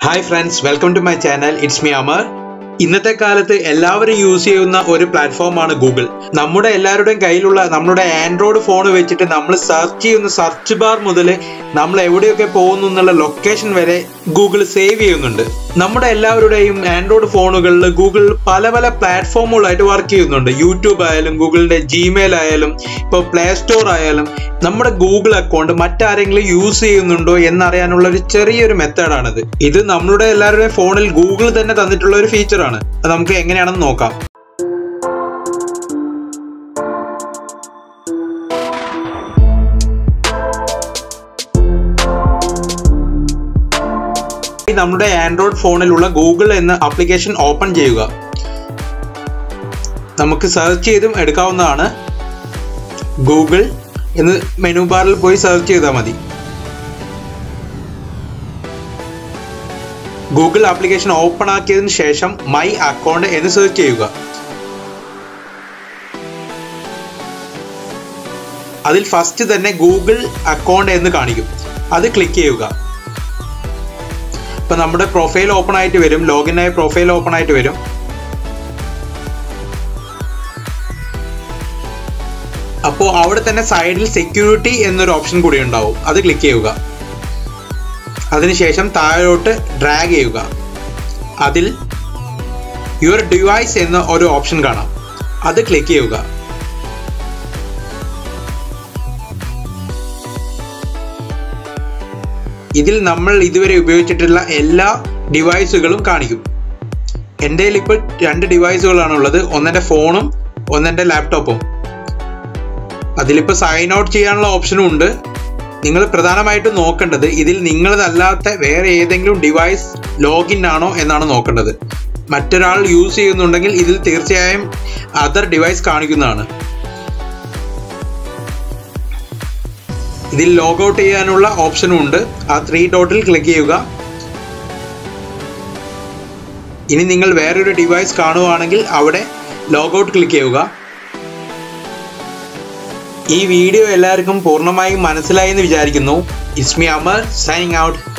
hi friends welcome to my channel it's me Amar ഇന്നത്തെ കാലത്ത് എല്ലാവരും യൂസ് ചെയ്യുന്ന ഒരു പ്ലാറ്റ്ഫോമാണ് ഗൂഗിൾ നമ്മുടെ എല്ലാവരുടെയും കയ്യിലുള്ള നമ്മുടെ ആൻഡ്രോയിഡ് ഫോൺ വെച്ചിട്ട് നമ്മൾ സെർച്ച് ചെയ്യുന്ന സെർച്ച് ബാർ മുതൽ നമ്മൾ എവിടെയൊക്കെ പോകുന്നു എന്നുള്ള ലൊക്കേഷൻ വരെ ഗൂഗിൾ സേവ് ചെയ്യുന്നുണ്ട് നമ്മുടെ എല്ലാവരുടെയും ആൻഡ്രോയിഡ് ഫോണുകളിൽ ഗൂഗിൾ പല പല പ്ലാറ്റ്ഫോമുകളായിട്ട് വർക്ക് ചെയ്യുന്നുണ്ട് യൂട്യൂബ് ആയാലും ഗൂഗിളിന്റെ ജിമെയിൽ ആയാലും ഇപ്പോൾ പ്ലേ സ്റ്റോർ ആയാലും നമ്മുടെ ഗൂഗിൾ അക്കൗണ്ട് മറ്റാരെങ്കിലും യൂസ് ചെയ്യുന്നുണ്ടോ എന്നറിയാനുള്ള ഒരു ചെറിയൊരു മെത്തേഡാണിത് ഇത് നമ്മളുടെ എല്ലാവരുടെയും ഫോണിൽ ഗൂഗിൾ തന്നെ തന്നിട്ടുള്ള ഒരു ഫീച്ചറാണ് അത് നമുക്ക് എങ്ങനെയാണെന്ന് നോക്കാം നമ്മുടെ ആൻഡ്രോയിഡ് ഫോണിലുള്ള ഗൂഗിൾ എന്ന ആപ്ലിക്കേഷൻ ഓപ്പൺ ചെയ്യുക നമുക്ക് സെർച്ച് ചെയ്തും എടുക്കാവുന്നതാണ് ഗൂഗിൾ എന്ന് മെനു ബാറിൽ പോയി സെർച്ച് ചെയ്താൽ മതി ഗൂഗിൾ ആപ്ലിക്കേഷൻ ഓപ്പൺ ആക്കിയതിനു ശേഷം മൈ അക്കൗണ്ട് എന്ന് സെർച്ച് ചെയ്യുക അതിൽ ഫസ്റ്റ് തന്നെ ഗൂഗിൾ അക്കൗണ്ട് എന്ന് കാണിക്കും അത് ക്ലിക്ക് ചെയ്യുക ഇപ്പൊ നമ്മുടെ പ്രൊഫൈൽ ഓപ്പൺ ആയിട്ട് വരും ലോഗിൻ ആയ പ്രൊഫൈൽ ഓപ്പൺ ആയിട്ട് വരും അപ്പോൾ അവിടെ തന്നെ സൈഡിൽ സെക്യൂരിറ്റി എന്നൊരു ഓപ്ഷൻ കൂടി ഉണ്ടാവും അത് ക്ലിക്ക് ചെയ്യുക അതിനുശേഷം താഴോട്ട് ഡ്രാഗ് ചെയ്യുക അതിൽ യുവർ ഡിവൈസ് എന്ന ഒരു ഓപ്ഷൻ കാണാം അത് ക്ലിക്ക് ചെയ്യുക ഇതിൽ നമ്മൾ ഇതുവരെ ഉപയോഗിച്ചിട്ടുള്ള എല്ലാ ഡിവൈസുകളും കാണിക്കും എൻ്റെ ഇപ്പോൾ രണ്ട് ഡിവൈസുകളാണ് ഉള്ളത് ഒന്നെൻ്റെ ഫോണും ഒന്നെൻ്റെ ലാപ്ടോപ്പും അതിലിപ്പോൾ സൈൻ ഔട്ട് ചെയ്യാനുള്ള ഓപ്ഷനും ഉണ്ട് നിങ്ങൾ പ്രധാനമായിട്ടും നോക്കേണ്ടത് ഇതിൽ നിങ്ങളതല്ലാത്ത വേറെ ഏതെങ്കിലും ഡിവൈസ് ലോഗിൻ ആണോ എന്നാണ് നോക്കേണ്ടത് മറ്റൊരാൾ യൂസ് ചെയ്യുന്നുണ്ടെങ്കിൽ ഇതിൽ തീർച്ചയായും അതർ ഡിവൈസ് കാണിക്കുന്നതാണ് ഇതിൽ ലോഗ് ഔട്ട് ചെയ്യാനുള്ള ഓപ്ഷനും ഉണ്ട് ആ ത്രീ ഡോട്ടിൽ ക്ലിക്ക് ചെയ്യുക ഇനി നിങ്ങൾ വേറൊരു ഡിവൈസ് കാണുകയാണെങ്കിൽ അവിടെ ലോഗ് ഔട്ട് ക്ലിക്ക് ചെയ്യുക ഈ വീഡിയോ എല്ലാവർക്കും പൂർണ്ണമായും മനസ്സിലായി എന്ന് വിചാരിക്കുന്നു ഇസ്മി അമർ സൈനിങ് ഔട്ട്